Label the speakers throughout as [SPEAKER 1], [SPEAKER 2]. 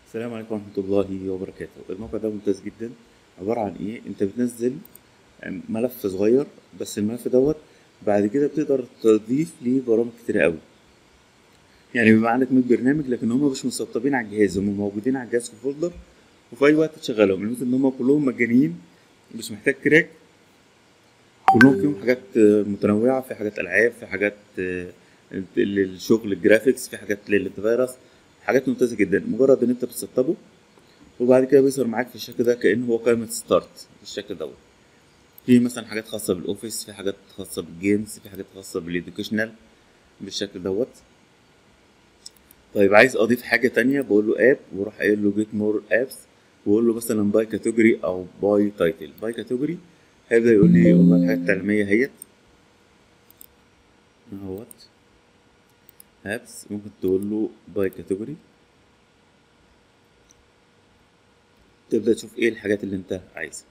[SPEAKER 1] السلام عليكم ورحمة الله وبركاته الموقع ده ممتاز جدا عبارة عن ايه انت بتنزل ملف صغير بس الملف دوت بعد كده بتقدر تضيف ليه برامج كتير قوي يعني بيبقى عندك 100 برنامج لكن هم مش مسطبين على الجهاز هم موجودين على الجهاز في فولدر وفي اي وقت تشغلهم الميزة ان هم كلهم مجانيين مش محتاج كراك كلهم فيهم حاجات متنوعة في حاجات ألعاب في حاجات للشغل الجرافيكس في حاجات للفيروس حاجات ممتازة جدا مجرد ان انت بتسطبه وبعد كده بيظهر معاك في الشكل ده كأنه هو قائمة ستارت بالشكل دوت في مثلا حاجات خاصة بالاوفيس في حاجات خاصة بالجيمز في حاجات خاصة بالإديوكيشنال بالشكل دوت طيب عايز اضيف حاجة تانية بقول له اب واروح قايل له جيت مور ابس واقول له مثلا باي كاتيجوري او باي تايتل باي كاتيجوري هيبدأ يقول لي والله الحاجات التعليمية اهيت اهوت ابس ممكن تقول له باي كاتيجوري تبدأ تشوف ايه الحاجات اللي انت عايزها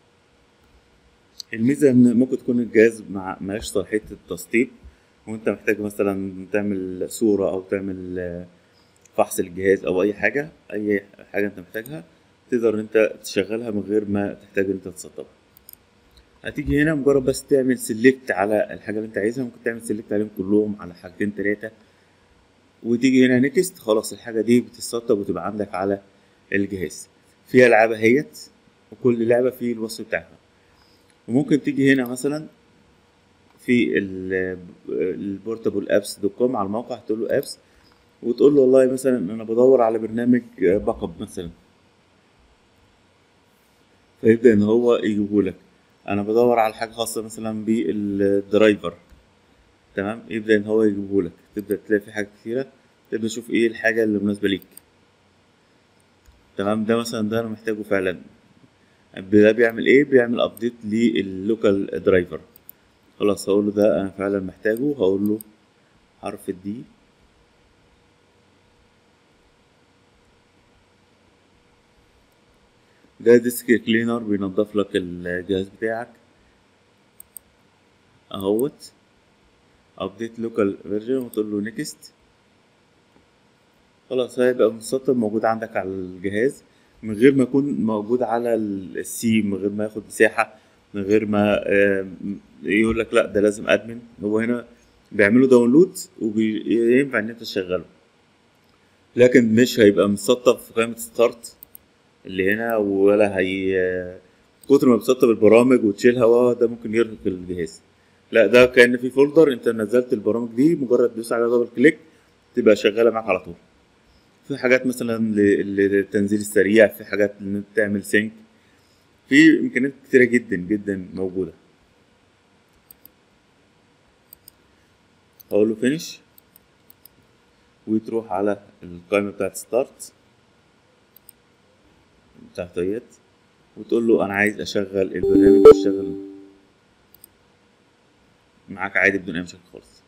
[SPEAKER 1] الميزة ان ممكن تكون الجهاز مع ملهاش صلاحية التسطيب وانت محتاج مثلا تعمل صورة او تعمل فحص للجهاز او اي حاجة اي حاجة انت محتاجها تقدر ان انت تشغلها من غير ما تحتاج ان انت تسطبها هتيجي هنا مجرد بس تعمل سيلكت على الحاجة اللي انت عايزها ممكن تعمل سيلكت عليهم كلهم على حاجتين تلاتة وتيجي هنا نيكست خلاص الحاجة دي بتتسطب وتبقى عندك على الجهاز فيها ألعاب اهيت وكل لعبة فيه الوصف بتاعها وممكن تيجي هنا مثلا في البورتابل ابس دوت كوم على الموقع تقول له ابس وتقول له والله مثلا انا بدور على برنامج باك اب مثلا فيبدا ان هو يجيبه لك انا بدور على حاجه خاصه مثلا بالدرايفر تمام يبدا ان هو يجيبه لك تبدا تلاقي في حاجات كتيره تبدا تشوف ايه الحاجه اللي مناسبه ليك تمام ده مثلا ده انا محتاجه فعلا ده بيعمل ايه بيعمل ابديت لللوكال درايفر خلاص هقول له ده انا فعلا محتاجه هقول له حرف الدي ده ديسك كلينر بينضف لك الجهاز بتاعك اهوت ابديت لوكال فيرجن وتقول له نيكست خلاص هيبقى مسطب موجود عندك على الجهاز من غير ما يكون موجود على السي من غير ما ياخد مساحة من غير ما يقول لك لا ده لازم ادمن هو هنا بيعملوا داونلود وينفع ان انت تشغله لكن مش هيبقى مسطب في قائمة ستارت اللي هنا ولا هي كتر ما بتسطب البرامج وتشيلها ده ممكن يرهق الجهاز لا ده كأن في فولدر انت نزلت البرامج دي مجرد تدوس عليها دبل كليك تبقى شغالة معاك على طول في حاجات مثلا للتنزيل السريع في حاجات ان انت تعمل سينك في امكانيات كتيره جدا جدا موجوده اقول له فينيش وتروح على القائمه بتاعت ستارت بتاعت ديت وتقول له انا عايز اشغل البرنامج يشتغل معاك عادي بدون اي مشاكل خالص